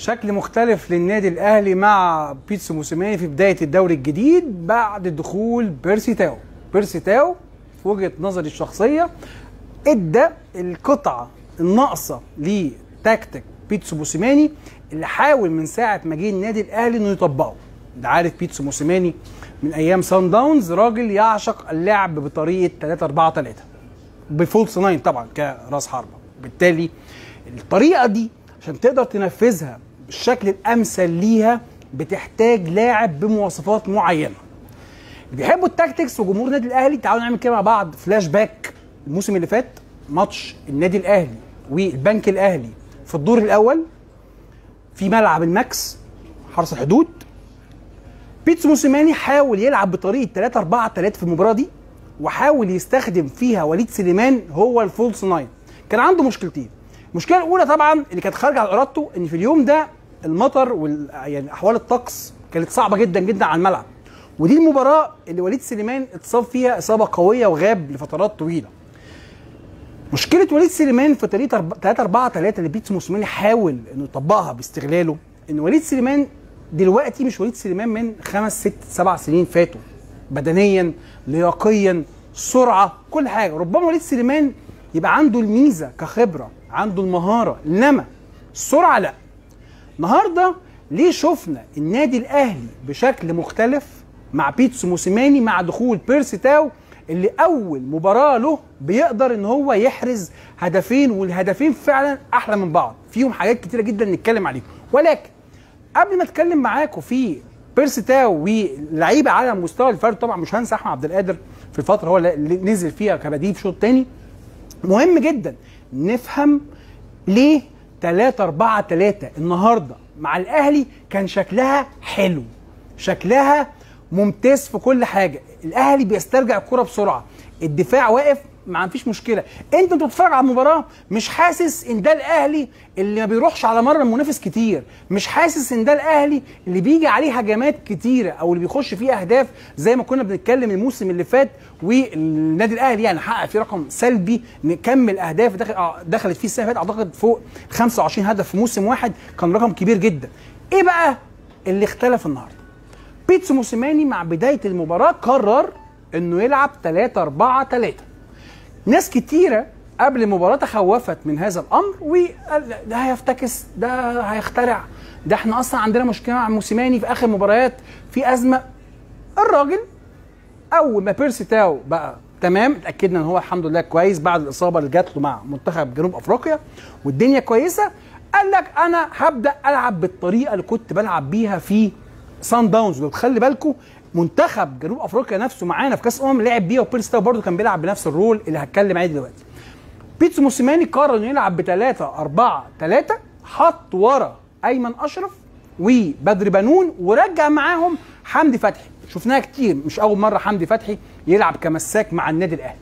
شكل مختلف للنادي الاهلي مع بيتسو موسيماني في بدايه الدوري الجديد بعد دخول بيرسي تاو بيرسي تاو في وجهه نظري الشخصيه ادى القطعه الناقصه لتكتيك بيتسو موسيماني اللي حاول من ساعه ما جه النادي الاهلي انه يطبقه ده عارف بيتسو موسيماني من ايام سان داونز راجل يعشق اللعب بطريقه 3 4 3 بفولس ناين طبعا كراس حربه بالتالي الطريقه دي عشان تقدر تنفذها بالشكل الامثل ليها بتحتاج لاعب بمواصفات معينه اللي بيحبوا التاكتكس وجمهور النادي الاهلي تعالوا نعمل كده مع بعض فلاش باك الموسم اللي فات ماتش النادي الاهلي والبنك الاهلي في الدور الاول في ملعب الماكس حرس الحدود بيتسو موسيماني حاول يلعب بطريقه 3 4 3 في المباراه دي وحاول يستخدم فيها وليد سليمان هو الفولس ناين كان عنده مشكلتين المشكله الاولى طبعا اللي كانت خارجه عن ارادته ان في اليوم ده المطر وال يعني احوال الطقس كانت صعبه جدا جدا على الملعب ودي المباراه اللي وليد سليمان اتصاب فيها اصابه قويه وغاب لفترات طويله مشكله وليد سليمان في طريقه 3 4 3 اللي بيتسو موسيماني حاول انه يطبقها باستغلاله ان وليد سليمان دلوقتي مش وليد سليمان من خمس ست سبع سنين فاتوا بدنيا لياقيا سرعه كل حاجه ربما وليد سليمان يبقى عنده الميزه كخبره عنده المهاره انما السرعه لا النهارده ليه شفنا النادي الاهلي بشكل مختلف مع بيتسو موسيماني مع دخول بيرسي تاو اللي اول مباراه له بيقدر ان هو يحرز هدفين والهدفين فعلا احلى من بعض فيهم حاجات كتيره جدا نتكلم عليهم ولكن قبل ما اتكلم معاكم في بيرسي تاو ولعيبه على مستوى الفرد طبعا مش هنسى احمد عبد القادر في الفتره هو اللي نزل فيها كبديل في شوط تاني مهم جدا نفهم ليه 3 4 3 النهارده مع الاهلي كان شكلها حلو شكلها ممتاز في كل حاجه الاهلي بيسترجع الكره بسرعه الدفاع واقف ما فيش مشكله انت انت بتتفرج على المباراه مش حاسس ان ده الاهلي اللي ما بيروحش على مره المنافس كتير مش حاسس ان ده الاهلي اللي بيجي عليه هجمات كتيره او اللي بيخش فيه اهداف زي ما كنا بنتكلم الموسم اللي فات والنادي الاهلي يعني حقق فيه رقم سلبي نكمل اهداف دخل دخلت فيه السنه اللي فاتت اعتقد فوق 25 هدف في موسم واحد كان رقم كبير جدا ايه بقى اللي اختلف النهارده بيتسو موسيماني مع بدايه المباراه قرر انه يلعب 3 4 3 ناس كتيره قبل المباراه تخوفت من هذا الامر وقال ده هيفتكس ده هيخترع ده احنا اصلا عندنا مشكله مع موسيماني في اخر مباريات في ازمه الراجل اول ما بيرسي تاو بقى تمام اتاكدنا ان هو الحمد لله كويس بعد الاصابه اللي جات له مع منتخب جنوب افريقيا والدنيا كويسه قال لك انا هبدا العب بالطريقه اللي كنت بلعب بيها في سان داونز لو تخلي بالكم منتخب جنوب افريقيا نفسه معانا في كاس امم لعب بيها وبيرس تاو برضه كان بيلعب بنفس الرول اللي هتكلم عليه دلوقتي بيتسو موسيماني قرر انه يلعب ب 3 4 3 حط ورا ايمن اشرف وبدر بنون ورجع معاهم حمدي فتحي شفناها كتير مش اول مره حمدي فتحي يلعب كمساك مع النادي الاهلي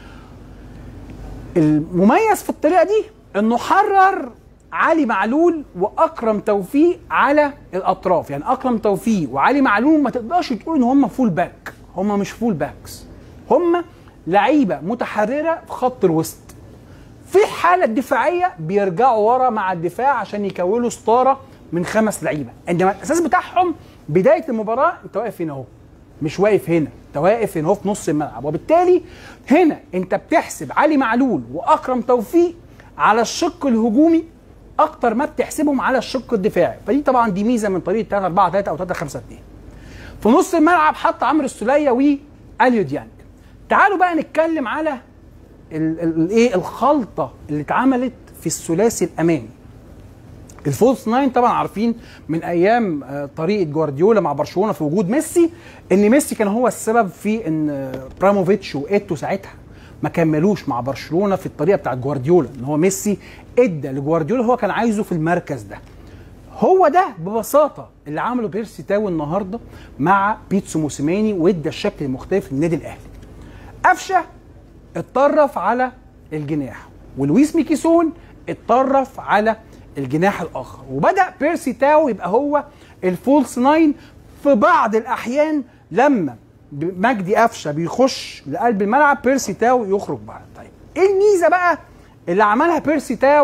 المميز في الطريقه دي انه حرر علي معلول واكرم توفيق على الاطراف يعني اكرم توفيق وعلي معلول ما تقدرش تقول ان هم فول باك هم مش فول باكس هم لعيبه متحرره في خط الوسط في حاله دفاعيه بيرجعوا ورا مع الدفاع عشان يكونوا ستاره من خمس لعيبه انما الاساس بتاعهم بدايه المباراه انت واقف هنا اهو مش واقف هنا انت واقف هنا اهو في نص الملعب وبالتالي هنا انت بتحسب علي معلول واكرم توفيق على الشق الهجومي اكتر ما بتحسبهم على الشق الدفاعي فدي طبعا دي ميزه من طريقه 3 4 3 او 3 5 2 في نص الملعب حط عمرو السوليه واليو ديانج تعالوا بقى نتكلم على الايه الخلطه اللي اتعملت في الثلاثي الامامي الفولس ناين طبعا عارفين من ايام طريقه جوارديولا مع برشلونه في وجود ميسي ان ميسي كان هو السبب في ان براموفيتش وايتو ساعتها ما كملوش مع برشلونه في الطريقه بتاعت جوارديولا ان هو ميسي ادى لجوارديولا هو كان عايزه في المركز ده هو ده ببساطه اللي عمله بيرسي تاو النهارده مع بيتسو موسيماني وادى الشكل المختلف للنادي الاهلي قفشه اتطرف على الجناح ولويس ميكيسون اتطرف على الجناح الاخر وبدا بيرسي تاو يبقى هو الفولس ناين في بعض الاحيان لما مجدي قفشه بيخش لقلب الملعب بيرسي تاو يخرج بقى طيب ايه الميزه بقى اللي عملها بيرسي تاو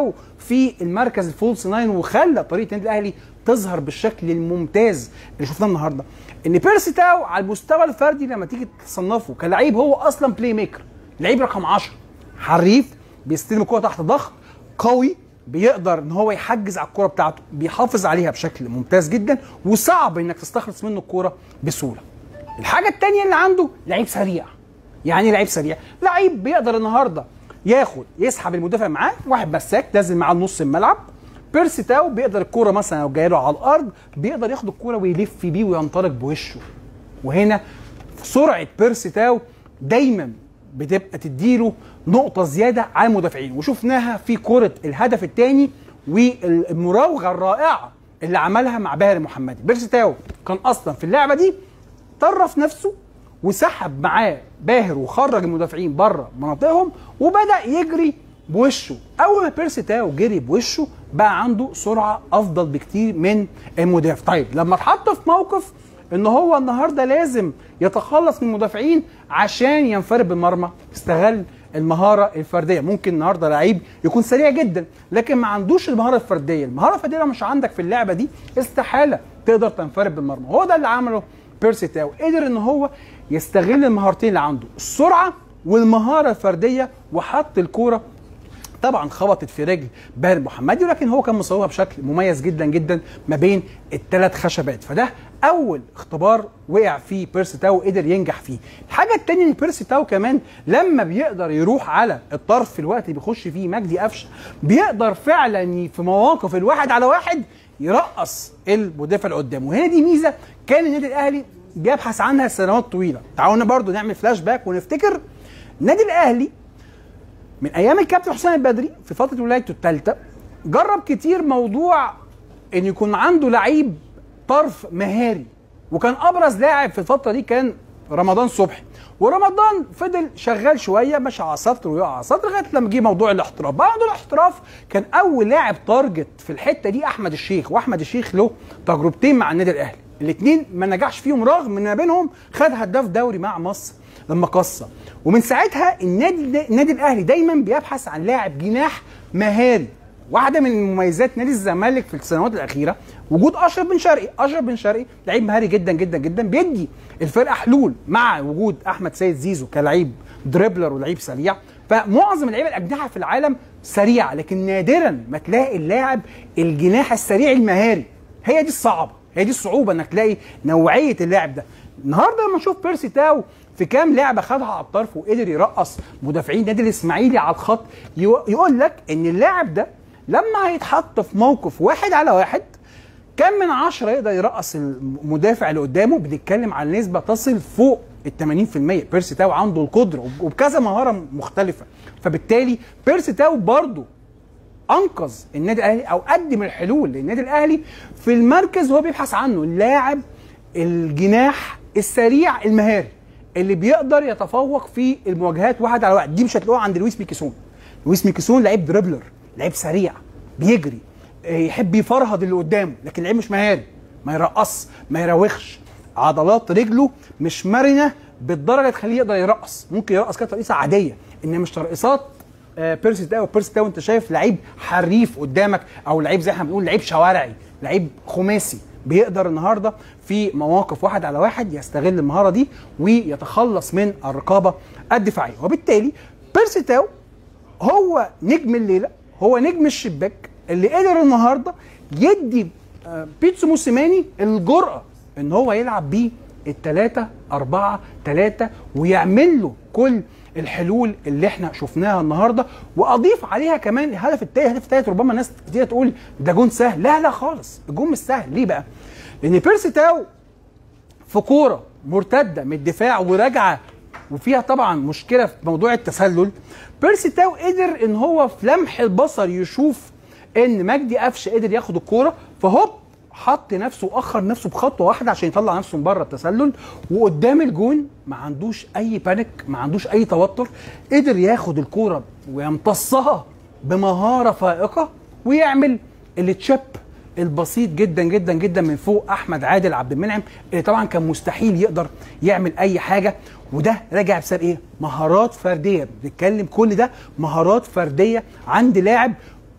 في المركز الفولس ناين وخلى طريقه النادي الاهلي تظهر بالشكل الممتاز اللي شفناه النهارده ان بيرسي تاو على المستوى الفردي لما تيجي تصنفه كلعيب هو اصلا بلاي ميكر لعيب رقم 10 حريف بيستلم الكوره تحت ضغط قوي بيقدر ان هو يحجز على الكوره بتاعته بيحافظ عليها بشكل ممتاز جدا وصعب انك تستخلص منه الكوره بسهوله الحاجه الثانيه اللي عنده لعيب سريع يعني ايه لعيب سريع لعيب بيقدر النهارده ياخد يسحب المدافع معاه واحد مساك نازل معاه نص الملعب بيرسي تاو بيقدر الكوره مثلا لو جايه له على الارض بيقدر ياخد الكوره ويلف بيه وينطلق بوشه وهنا سرعه بيرسي تاو دايما بتبقى تديله نقطة زيادة على المدافعين وشفناها في كرة الهدف الثاني والمراوغة الرائعة اللي عملها مع باهر المحمدي بيرسي تاو كان أصلا في اللعبة دي طرف نفسه وسحب معاه باهر وخرج المدافعين بره مناطقهم وبدا يجري بوشه اول ما بيرسي تاو جري بوشه بقى عنده سرعه افضل بكتير من المدافع طيب لما اتحط في موقف ان هو النهارده لازم يتخلص من المدافعين عشان ينفرد بالمرمى استغل المهاره الفرديه ممكن النهارده لعيب يكون سريع جدا لكن ما عندوش المهاره الفرديه المهاره الفرديه لو مش عندك في اللعبه دي استحاله تقدر تنفرد بالمرمى هو ده اللي عمله بيرسي تاو قدر ان هو يستغل المهارتين اللي عنده السرعه والمهاره الفرديه وحط الكوره طبعا خبطت في رجل باهر محمدي ولكن هو كان مصورها بشكل مميز جدا جدا ما بين الثلاث خشبات فده اول اختبار وقع فيه بيرسي تاو قدر ينجح فيه الحاجه الثانيه ان بيرسي تاو كمان لما بيقدر يروح على الطرف في الوقت اللي بيخش فيه مجدي قفشه بيقدر فعلا في مواقف الواحد على واحد يرقص المدافع اللي قدامه وهنا دي ميزه كان النادي الاهلي بيبحث عنها سنوات طويله تعالوا برضو نعمل فلاش باك ونفتكر النادي الاهلي من ايام الكابتن حسام البدري في فتره ولايته الثالثه جرب كتير موضوع ان يكون عنده لعيب طرف مهاري وكان ابرز لاعب في الفتره دي كان رمضان صبحي ورمضان فضل شغال شويه ماشي على سطر ويقع على سطر لغايه لما جه موضوع الاحتراف بعد الاحتراف كان اول لاعب تارجت في الحته دي احمد الشيخ واحمد الشيخ له تجربتين مع النادي الاهلي الاثنين ما نجحش فيهم رغم ان ما بينهم خد هداف دوري مع مصر لما قصه ومن ساعتها النادي النادي الاهلي دايما بيبحث عن لاعب جناح مهاري واحده من مميزات نادي الزمالك في السنوات الاخيره وجود اشرف بن شرقي اشرف بن شرقي لعيب مهاري جدا جدا جدا بيدي الفرقه حلول مع وجود احمد سيد زيزو كلعيب دريبلر ولعيب سريع فمعظم اللعيبه الاجنحه في العالم سريعه لكن نادرا ما تلاقي اللاعب الجناح السريع المهاري هي دي الصعبه هي دي الصعوبه انك تلاقي نوعيه اللاعب ده النهارده لما نشوف بيرسي تاو في كام لعبه خدها على الطرف وقدر يرقص مدافعين نادي الاسماعيلي على الخط يقول لك ان اللاعب ده لما هيتحط في موقف واحد على واحد كم من عشرة يقدر يرقص المدافع اللي قدامه بنتكلم عن نسبة تصل فوق ال 80% بيرسي تاو عنده القدرة وبكذا مهارة مختلفة فبالتالي بيرسي تاو برضه انقذ النادي الاهلي او قدم الحلول للنادي الاهلي في المركز وهو بيبحث عنه اللاعب الجناح السريع المهاري اللي بيقدر يتفوق في المواجهات واحد على واحد دي مش هتلاقوها عند لويس ميكيسون لويس ميكيسون لعيب دريبلر لعيب سريع بيجري يحب يفرهد اللي قدامه لكن لعيب مش مهاري ما يرقص ما يراوغش عضلات رجله مش مرنه بالدرجه تخليه يقدر يرقص ممكن يرقص كده ترقيصه عاديه ان مش ترقيصات بيرسي تاو بيرسي تاو انت شايف لعيب حريف قدامك او لعيب زي احنا بنقول لعيب شوارعي لعيب خماسي بيقدر النهارده في مواقف واحد على واحد يستغل المهاره دي ويتخلص من الرقابه الدفاعيه وبالتالي بيرسي تاو هو نجم الليله هو نجم الشباك اللي قدر النهارده يدي بيتسو موسيماني الجرأه ان هو يلعب بيه التلاتة أربعة تلاتة ويعمل له كل الحلول اللي احنا شفناها النهارده واضيف عليها كمان الهدف التالت الهدف التالت ربما ناس كتير تقول ده جون سهل لا لا خالص الجون مش سهل ليه بقى؟ لان بيرسي تاو في كوره مرتده من الدفاع وراجعه وفيها طبعا مشكله في موضوع التسلل بيرسي تاو قدر ان هو في لمح البصر يشوف ان مجدي قفشه قدر ياخد الكوره فهوب حط نفسه واخر نفسه بخطوه واحده عشان يطلع نفسه من بره التسلل وقدام الجون ما عندوش اي بانيك ما عندوش اي توتر قدر ياخد الكوره ويمتصها بمهاره فائقه ويعمل التشيب البسيط جدا جدا جدا من فوق احمد عادل عبد المنعم اللي طبعا كان مستحيل يقدر يعمل اي حاجه وده راجع بسبب ايه؟ مهارات فرديه بنتكلم كل ده مهارات فرديه عند لاعب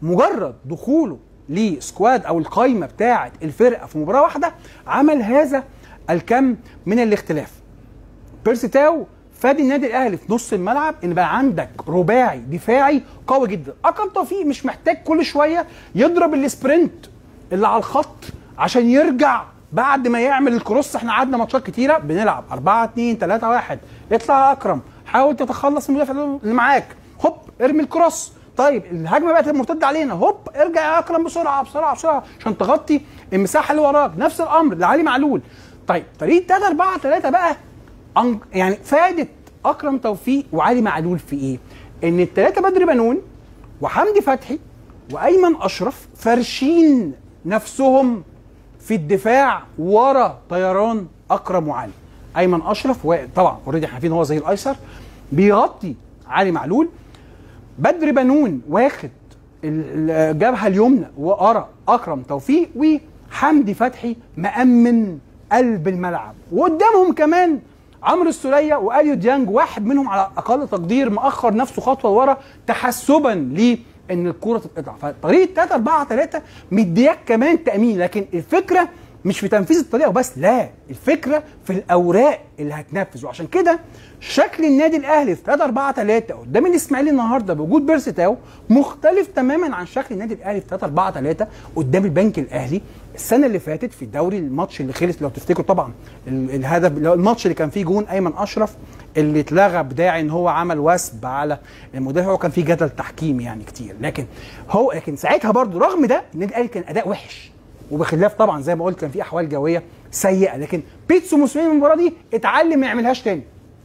مجرد دخوله لسكواد او القايمه بتاعه الفرقه في مباراه واحده عمل هذا الكم من الاختلاف بيرسي تاو فادي النادي الاهلي في نص الملعب ان بقى عندك رباعي دفاعي قوي جدا اكرم توفيق مش محتاج كل شويه يضرب السبرنت اللي على الخط عشان يرجع بعد ما يعمل الكروس احنا قعدنا ماتشات كتيره بنلعب 4 2 3 1 اطلع يا اكرم حاول تتخلص من المدافع اللي معاك هوب ارمي الكروس طيب الهجمه بقت مرتده علينا هوب ارجع يا اكرم بسرعه بسرعه بسرعه عشان تغطي المساحه اللي وراك نفس الامر لعلي معلول طيب طريقه 3 4 3 بقى أن- يعني فادت اكرم توفيق وعلي معلول في ايه؟ ان الثلاثه بدر بنون وحمدي فتحي وايمن اشرف فارشين نفسهم في الدفاع ورا طيران اكرم وعلي ايمن اشرف واقف طبعا اوريدي احنا عارفين هو زي الايسر بيغطي علي معلول بدر بنون واخد ال- الجبهه اليمنى ورا اكرم توفيق وحمدي فتحي مأمن قلب الملعب وقدامهم كمان عمرو السوليه واليو ديانج واحد منهم على اقل تقدير مأخر نفسه خطوه لورا تحسبا ل ان الكوره تتقطع فطريقه 3 4 3 مدياك كمان تامين لكن الفكره مش في تنفيذ الطريقه وبس لا الفكره في الاوراق اللي هتنفذ وعشان كده شكل النادي الاهلي في 3 4 3 قدام الاسماعيلي النهارده بوجود بيرسي تاو مختلف تماما عن شكل النادي الاهلي في 3 4 3 قدام البنك الاهلي السنه اللي فاتت في الدوري الماتش اللي خلص لو تفتكروا طبعا ال- الهدف الماتش اللي كان فيه جون ايمن اشرف اللي اتلغى بداعي ان هو عمل وثب على المدافع وكان فيه جدل تحكيمي يعني كتير لكن هو لكن ساعتها برضو رغم ده النادي الاهلي كان اداء وحش وبخلاف طبعا زي ما قلت كان في احوال جويه سيئه لكن بيتسو موسيماني من المباراه دي اتعلم ما يعملهاش تاني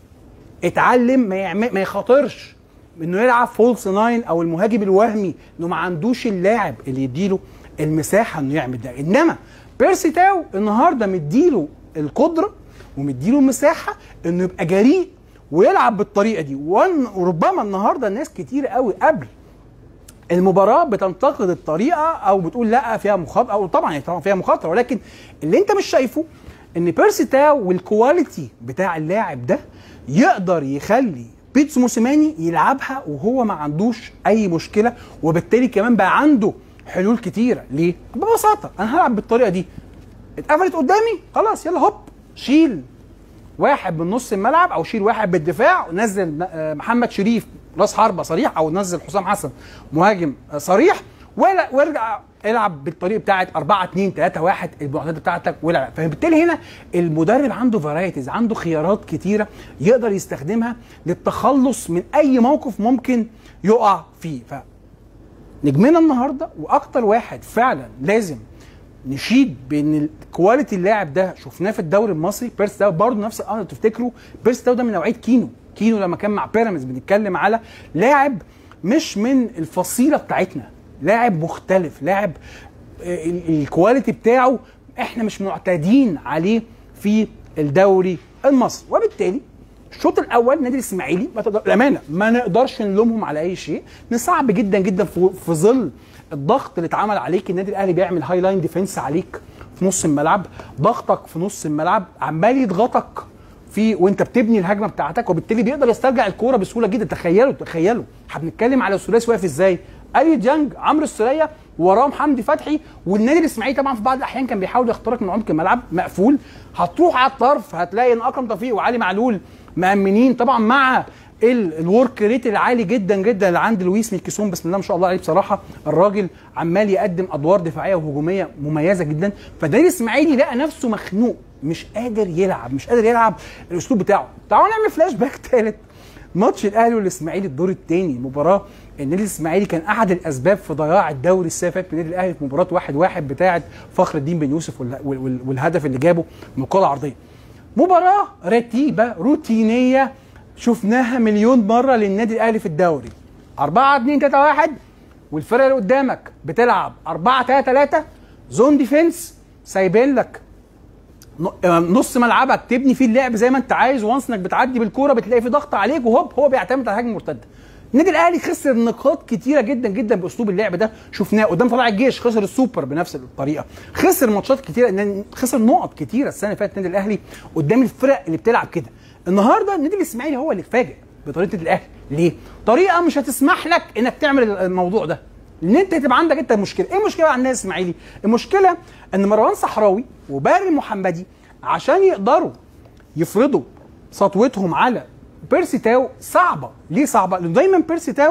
اتعلم ما يعمل ما يخاطرش انه يلعب فولس ناين او المهاجم الوهمي انه ما عندوش اللاعب اللي يديله المساحه انه يعمل ده انما بيرسي تاو النهارده مديله القدره ومديله المساحه انه يبقى جريء ويلعب بالطريقه دي وأن- وربما النهارده الناس كتير قوي قبل المباراه بتنتقد الطريقه او بتقول لا فيها مخاطره او طبعا هي طبعا فيها مخاطره ولكن اللي انت مش شايفه ان بيرسي تاو والكواليتي بتاع اللاعب ده يقدر يخلي بيتسو موسيماني يلعبها وهو ما عندوش اي مشكله وبالتالي كمان بقى عنده حلول كتيره ليه؟ ببساطه انا هلعب بالطريقه دي اتقفلت قدامي خلاص يلا هوب شيل واحد من نص الملعب او شيل واحد بالدفاع ونزل آه، محمد شريف راس حربه صريح او نزل حسام حسن مهاجم آه، صريح ولا وارجع العب بالطريقه بتاعت 4 2 3 1 المعتاده بتاعتك والعب فبالتالي هنا المدرب عنده فرايتيز عنده خيارات كتيره يقدر يستخدمها للتخلص من اي موقف ممكن يقع فيه ف نجمنا النهارده واكتر واحد فعلا لازم نشيد بان الكواليتي اللاعب ده شفناه في الدوري المصري بيرس ده برضه نفس الامر تفتكروا بيرس ده من نوعيه كينو كينو لما كان مع بيراميدز بنتكلم على لاعب مش من الفصيله بتاعتنا لاعب مختلف لاعب آه، ال- الكواليتي بتاعه احنا مش معتادين عليه في الدوري المصري وبالتالي الشوط الاول نادي الاسماعيلي ما تقدر الامانه ما نقدرش نلومهم على اي شيء إن صعب جدا جدا في, في ظل الضغط اللي اتعمل عليك النادي الاهلي بيعمل هاي لاين ديفenس عليك في نص الملعب ضغطك في نص الملعب عمال يضغطك في وانت بتبني الهجمه بتاعتك وبالتالي بيقدر يسترجع الكوره بسهوله جدا تخيلوا تخيلوا احنا بنتكلم على الثلاثي واقف ازاي اليو ديانج عمرو السوليه وراهم حمدي فتحي والنادي الاسماعيلي طبعا في بعض الاحيان كان بيحاول يخترق من عمق الملعب مقفول هتروح على الطرف هتلاقي ان اكرم توفيق وعلي معلول مأمنين طبعا مع ال- الورك ريت العالي جدا جدا اللي عند لويس ميكيسون بسم الله ما شاء الله عليه بصراحه الراجل عمال يقدم ادوار دفاعيه وهجوميه مميزه جدا فده الاسماعيلي لقى نفسه مخنوق مش قادر يلعب مش قادر يلعب الاسلوب بتاعه تعالوا نعمل فلاش باك ثالث ماتش الاهلي والاسماعيلي الدور الثاني مباراه النادي الاسماعيلي كان احد الاسباب في ضياع الدوري السنه اللي فاتت من النادي الاهلي في مباراه واحد واحد بتاعه فخر الدين بن يوسف وال- وال- وال- والهدف اللي جابه من الكره العرضيه مباراه رتيبه روتينيه شفناها مليون مره للنادي الاهلي في الدوري 4 2 3 1 والفرقه اللي قدامك بتلعب 4 3 3 زون ديفنس سايبين لك ن- نص ملعبك تبني فيه اللعب زي ما انت عايز وانس انك بتعدي بالكوره بتلاقي في ضغط عليك وهوب هو بيعتمد على الهجمه المرتده النادي الاهلي خسر نقاط كتيره جدا جدا باسلوب اللعب ده شفناه قدام طلائع الجيش خسر السوبر بنفس الطريقه خسر ماتشات كتيره إن- خسر نقط كتيره السنه اللي فاتت النادي الاهلي قدام الفرق اللي بتلعب كده النهارده النادي الاسماعيلي هو اللي اتفاجئ بطريقه النادي الاهلي ليه طريقه مش هتسمح لك انك تعمل الموضوع ده ان انت تبقى عندك انت مشكله ايه المشكله على الناس اسماعيلي المشكله ان مروان صحراوي وباري محمدي عشان يقدروا يفرضوا سطوتهم على بيرسي تاو صعبه ليه صعبه لان دايما بيرسي تاو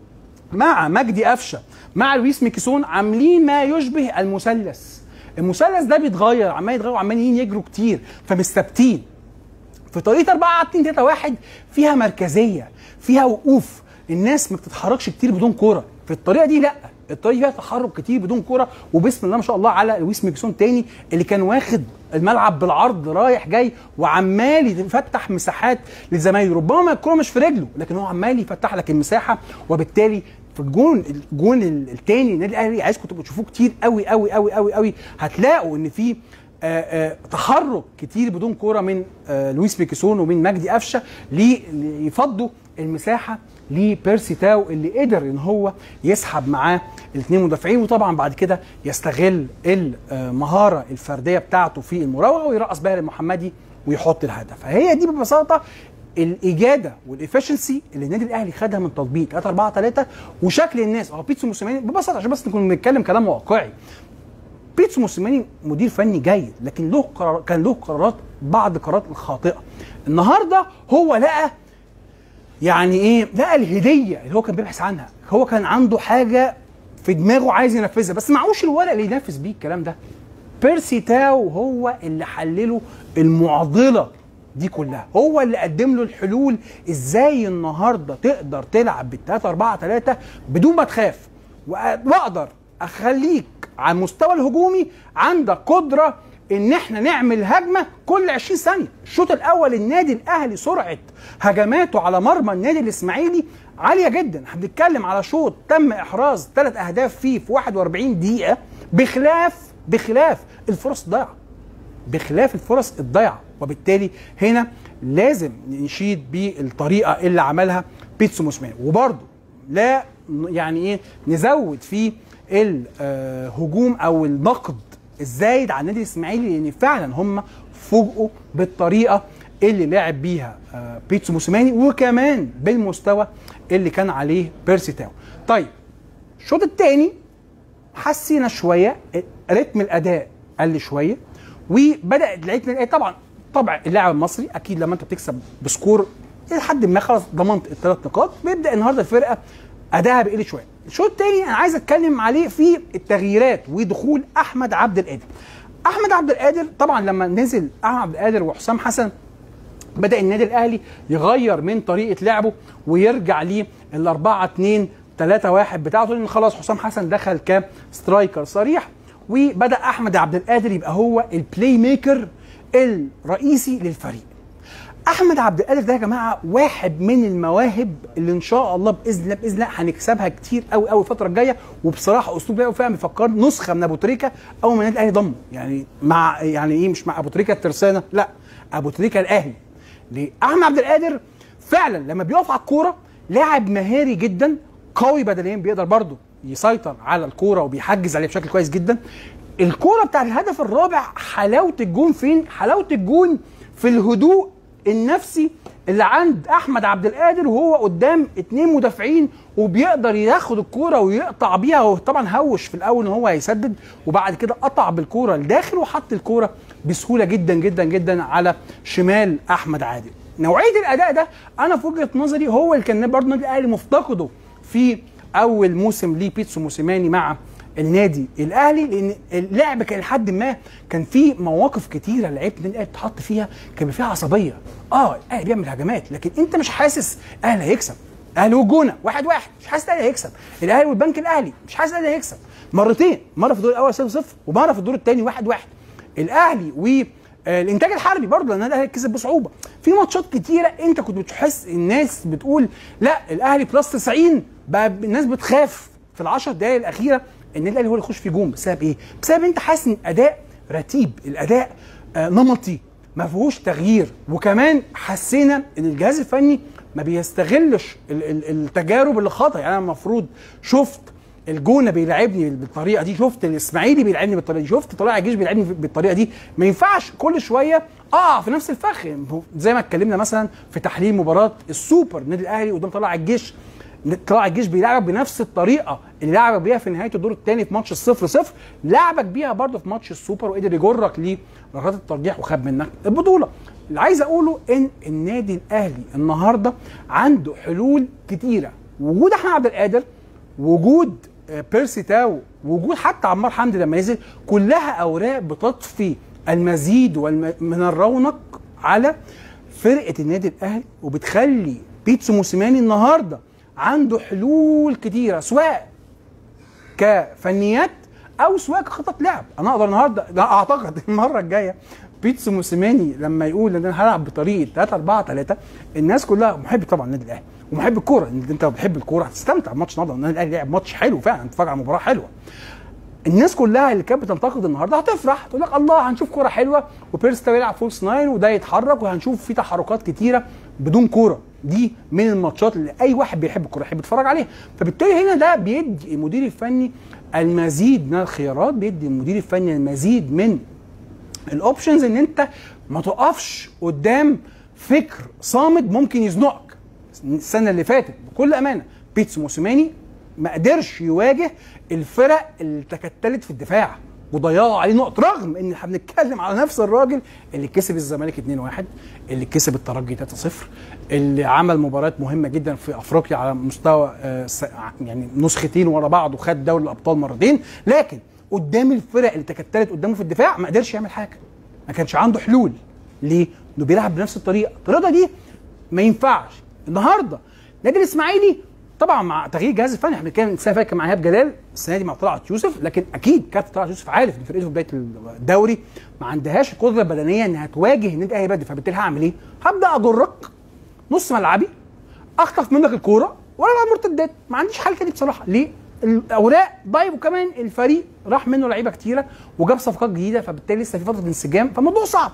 مع مجدي قفشه مع لويس ميكيسون عاملين ما يشبه المثلث المثلث ده بيتغير عمال يتغير وعمالين يجروا كتير فمش ثابتين في طريقه 4 2 3 1 فيها مركزيه فيها وقوف الناس ما بتتحركش كتير بدون كوره في الطريقه دي لا الطريقه دي فيها تحرك كتير بدون كوره وبسم الله ما شاء الله على لويس ميكسون تاني اللي كان واخد الملعب بالعرض رايح جاي وعمال يفتح مساحات لزمايله ربما الكوره مش في رجله لكن هو عمال يفتح لك المساحه وبالتالي في الجون الجون الثاني النادي الاهلي عايزكم تبقوا تشوفوه كتير قوي قوي قوي قوي قوي هتلاقوا ان في آآ آآ تحرك كتير بدون كوره من لويس ميكيسون ومن مجدي قفشه ليفضوا المساحه لبيرسي تاو اللي قدر ان هو يسحب معاه الاثنين مدافعين وطبعا بعد كده يستغل المهاره الفرديه بتاعته في المراوغه ويرقص باهر المحمدي ويحط الهدف فهي دي ببساطه الاجاده والافشنسي اللي النادي الاهلي خدها من تطبيق 3 4 3 وشكل الناس اه بيتسو موسيماني ببساطه عشان بس نكون بنتكلم كلام واقعي بيتسو موسيماني مدير فني جيد لكن له قرار كان له قرارات بعض القرارات الخاطئه النهارده هو لقى يعني ايه لقى الهديه اللي هو كان بيبحث عنها هو كان عنده حاجه في دماغه عايز ينفذها بس معهوش الورق اللي ينفذ بيه الكلام ده بيرسي تاو هو اللي حلله المعضله دي كلها هو اللي قدم له الحلول ازاي النهارده تقدر تلعب بال 3 4 3 بدون ما تخاف واقدر اخليك على المستوى الهجومي عندك قدره ان احنا نعمل هجمه كل 20 ثانيه الشوط الاول النادي الاهلي سرعه هجماته على مرمى النادي الاسماعيلي عاليه جدا احنا بنتكلم على شوط تم احراز ثلاث اهداف فيه في 41 دقيقه بخلاف بخلاف الفرص الضايعه بخلاف الفرص الضايعه وبالتالي هنا لازم نشيد بالطريقه اللي عملها بيتسو موسمان وبرده لا يعني ايه نزود في الهجوم او النقد الزايد على النادي الاسماعيلي لان فعلا هم فوجئوا بالطريقه اللي لعب بيها بيتسو موسيماني وكمان بالمستوى اللي كان عليه بيرسي تاو. طيب الشوط الثاني حسينا شويه رتم الاداء قل شويه وبدات لعيبه طبعا طبع اللاعب المصري اكيد لما انت بتكسب بسكور الى حد ما خلاص ضمنت الثلاث نقاط بيبدا النهارده الفرقه ادائها بيقل شويه الشوط الثاني انا عايز اتكلم عليه في التغييرات ودخول احمد عبد القادر احمد عبد القادر طبعا لما نزل احمد عبد القادر وحسام حسن بدا النادي الاهلي يغير من طريقه لعبه ويرجع ليه ال 4 2 3 1 بتاعته لان خلاص حسام حسن دخل كسترايكر صريح وبدا احمد عبد القادر يبقى هو البلاي ميكر الرئيسي للفريق احمد عبد القادر ده يا جماعه واحد من المواهب اللي ان شاء الله باذن الله باذن الله هنكسبها كتير قوي قوي الفتره الجايه وبصراحه اسلوب لعبه فعلا بيفكر نسخه من ابو تريكه اول ما النادي الاهلي ضمه يعني مع يعني ايه مش مع ابو تريكه الترسانه لا ابو تريكه الاهلي ليه؟ احمد عبد القادر فعلا لما بيقف على الكوره لاعب مهاري جدا قوي بدنيا بيقدر برضه يسيطر على الكوره وبيحجز عليها بشكل كويس جدا الكوره بتاع الهدف الرابع حلاوه الجون فين حلاوه الجون في الهدوء النفسي اللي عند احمد عبد القادر وهو قدام اتنين مدافعين وبيقدر ياخد الكوره ويقطع بيها هو طبعا هوش في الاول ان هو هيسدد وبعد كده قطع بالكوره لداخل وحط الكوره بسهوله جدا جدا جدا على شمال احمد عادل نوعيه الاداء ده انا في وجهه نظري هو اللي كان برضه النادي الاهلي مفتقده في اول موسم ليه بيتسو موسيماني مع النادي الاهلي لان اللعب كان لحد ما كان في مواقف كتيره لعيبه النادي الاهلي بتحط فيها كان فيها عصبيه اه الاهلي بيعمل هجمات لكن انت مش حاسس الاهلي هيكسب الاهلي والجونه واحد واحد مش حاسس الاهلي هيكسب الاهلي والبنك الاهلي مش حاسس الاهلي هيكسب مرتين مره في الدور الاول 0 0 ومره في الدور الثاني 1 1 الاهلي و الانتاج الحربي برضه لان الاهلي كسب بصعوبه في ماتشات كتيره انت كنت بتحس الناس بتقول لا الاهلي بلس 90 بقى الناس بتخاف في العشر دقائق الاخيره ان الاهلي هو اللي يخش في جون بسبب ايه؟ بسبب انت حاسس ان الاداء رتيب الاداء آه نمطي ما فيهوش تغيير وكمان حسينا ان الجهاز الفني ما بيستغلش التجارب اللي خطا يعني انا المفروض شفت الجونه بيلعبني بالطريقه دي شفت الاسماعيلي بيلعبني بالطريقه دي شفت طلائع الجيش بيلعبني بالطريقه دي ما ينفعش كل شويه اقع في نفس الفخ زي ما اتكلمنا مثلا في تحليل مباراه السوبر النادي الاهلي قدام طلائع الجيش طلائع الجيش بيلعبك بنفس الطريقه اللي لعبك بيها في نهايه الدور الثاني في ماتش الصفر صفر لعبك بيها برضه في ماتش السوبر وقدر يجرك لركلات الترجيح وخد منك البطوله اللي عايز اقوله ان النادي الاهلي النهارده عنده حلول كتيره وجود احمد عبد القادر وجود آه، بيرسي تاو وجود حتى عمار حمدي لما نزل كلها اوراق بتضفي المزيد والم... من الرونق على فرقه النادي الاهلي وبتخلي بيتسو موسيماني النهارده عنده حلول كتيره سواء كفنيات او سواء كخطط لعب انا اقدر النهارده لا اعتقد المره الجايه بيتسو موسيماني لما يقول ان انا هلعب بطريقه 3 4 3 الناس كلها محب طبعا النادي الاهلي ومحب الكوره ان انت بتحب الكوره هتستمتع بماتش النهارده النادي الاهلي لعب ماتش حلو فعلا تتفرج على مباراه حلوه الناس كلها اللي كانت بتنتقد النهارده هتفرح تقول لك الله هنشوف كوره حلوه وبيرس ده بيلعب فولس ناين وده يتحرك وهنشوف في تحركات كتيره بدون كوره دي من الماتشات اللي اي واحد بيحب الكوره يحب يتفرج عليها فبالتالي هنا ده بيدي المدير الفني المزيد من الخيارات بيدي المدير الفني المزيد من الاوبشنز ان انت ما تقفش قدام فكر صامد ممكن يزنقك السنه اللي فاتت بكل امانه بيتس موسيماني ما قدرش يواجه الفرق اللي تكتلت في الدفاع وضيعوا عليه نقط رغم ان احنا بنتكلم على نفس الراجل اللي كسب الزمالك 2-1 اللي كسب الترجي 3-0 اللي عمل مباريات مهمه جدا في افريقيا على مستوى آه، س- يعني نسختين ورا بعض وخد دوري الابطال مرتين لكن قدام الفرق اللي تكتلت قدامه في الدفاع ما قدرش يعمل حاجه ما كانش عنده حلول ليه؟ انه بيلعب بنفس الطريقه الطريقه دي ما ينفعش النهارده نادي الاسماعيلي طبعا مع تغيير الجهاز الفني احنا بنتكلم السنه اللي فاتت كان مع ايهاب جلال السنه دي مع طلعت يوسف لكن اكيد كابتن طلعت يوسف عارف ان فرقته في بدايه الدوري ما عندهاش القدره البدنيه انها تواجه النادي الاهلي بدري فبالتالي هعمل ايه؟ هبدا اجرك نص ملعبي اخطف منك الكوره وانا العب مرتدات ما عنديش حل تاني بصراحه ليه؟ الاوراق ضايب وكمان الفريق راح منه لعيبه كتيره وجاب صفقات جديده فبالتالي لسه في فتره انسجام فالموضوع صعب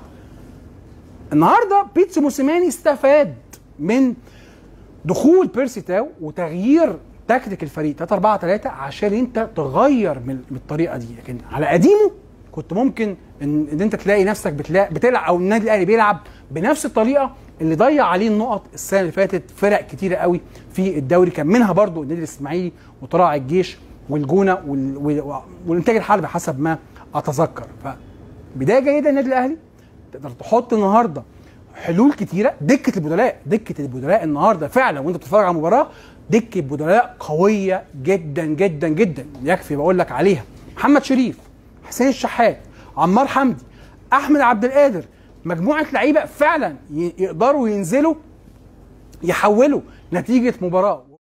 النهارده بيتسو موسيماني استفاد من دخول بيرسي تاو وتغيير تكتيك الفريق 3 4 3 عشان انت تغير من من الطريقه دي لكن على قديمه كنت ممكن ان, إن انت تلاقي نفسك بتلاقي بتلعب او النادي الاهلي بيلعب بنفس الطريقه اللي ضيع عليه النقط السنه اللي فاتت فرق كتيره قوي في الدوري كان منها برضو النادي الاسماعيلي وطلائع الجيش والجونه وال... وال... والانتاج الحربي حسب ما اتذكر فبدايه جيده للنادي الاهلي تقدر تحط النهارده حلول كتيره دكه البدلاء دكه البدلاء النهارده فعلا وانت بتتفرج على المباراه دكه بدلاء قويه جدا جدا جدا يكفي بقول لك عليها محمد شريف حسين الشحات عمار حمدي احمد عبد القادر مجموعه لعيبه فعلا ي- يقدروا ينزلوا يحولوا نتيجه مباراه